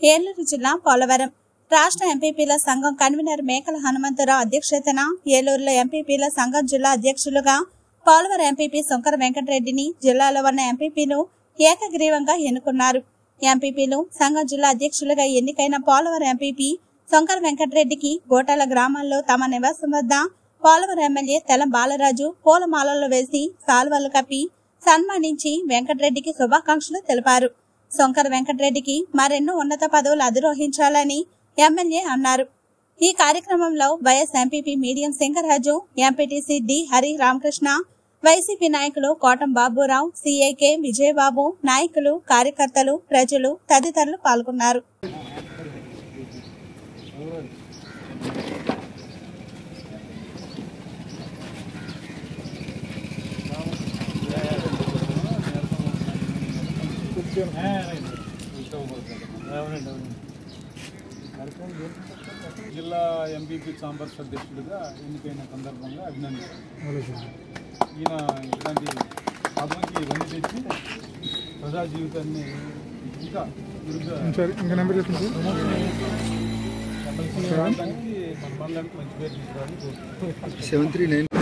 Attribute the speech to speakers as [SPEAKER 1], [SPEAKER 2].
[SPEAKER 1] ఏలూరు జిల్లా పోలవరం రాష్ట్ర ఎంపీపీల సంఘం కన్వీనర్ మేకల హనుమంతరావు అధ్యక్షతన ఏలూరులో ఎంపీపీల సంఘం జిల్లా అధ్యక్షులుగా పోలవరం ఎంపీపీ శంకర వెంకటరెడ్డిని జిల్లాలో ఉన్న ఎంపీపీలు ఏకగ్రీవంగా ఎన్నుకున్నారు ఎంపీపీలు సంఘం జిల్లా అధ్యక్షులుగా ఎన్నికైన పోలవరం ఎంపీపీ శంకర వెంకటరెడ్డికి గోటాల గ్రామాల్లో తమ నివాసం వద్ద పోలవరం ఎమ్మెల్యే తెలం బాలరాజు పూలమాలలు వేసి సాల్వలు కప్పి సన్మానించి వెంకటరెడ్డికి శుభాకాంక్షలు తెలిపారు శంకర వెంకటరెడ్డికి మరెన్నో ఉన్నత పదవులు అధిరోహించాలని ఎమ్మెల్యే అన్నారు ఈ కార్యక్రమంలో vice MPP Midiyam Shankarraju MPTC D Hari Ramakrishna YCP నాయకులు కోటం బాబురావు సిఐకే విజయబాబు నాయకులు కార్యకర్తలు ప్రజలు తదితరులు పాల్గొన్నారు
[SPEAKER 2] జిల్లా ఎంపీపీ చాంబర్స్ అధ్యక్షుడిగా ఎన్నికైన సందర్భంగా అభినందిస్తున్నాను ఈయన ఇలాంటి పదవికి ఇవన్నీ తెచ్చి ప్రజా జీవితాన్ని ఇంకా మెరుగ్గా
[SPEAKER 3] సరే ఇంకా నెంబర్ చెప్పండి సార్
[SPEAKER 2] ఎమ్మెల్సీ రావడానికి మన మండలానికి మంచి పేరు తీసుకురావాలని కోరుతున్నాను
[SPEAKER 3] సెవెన్ త్రీ నైన్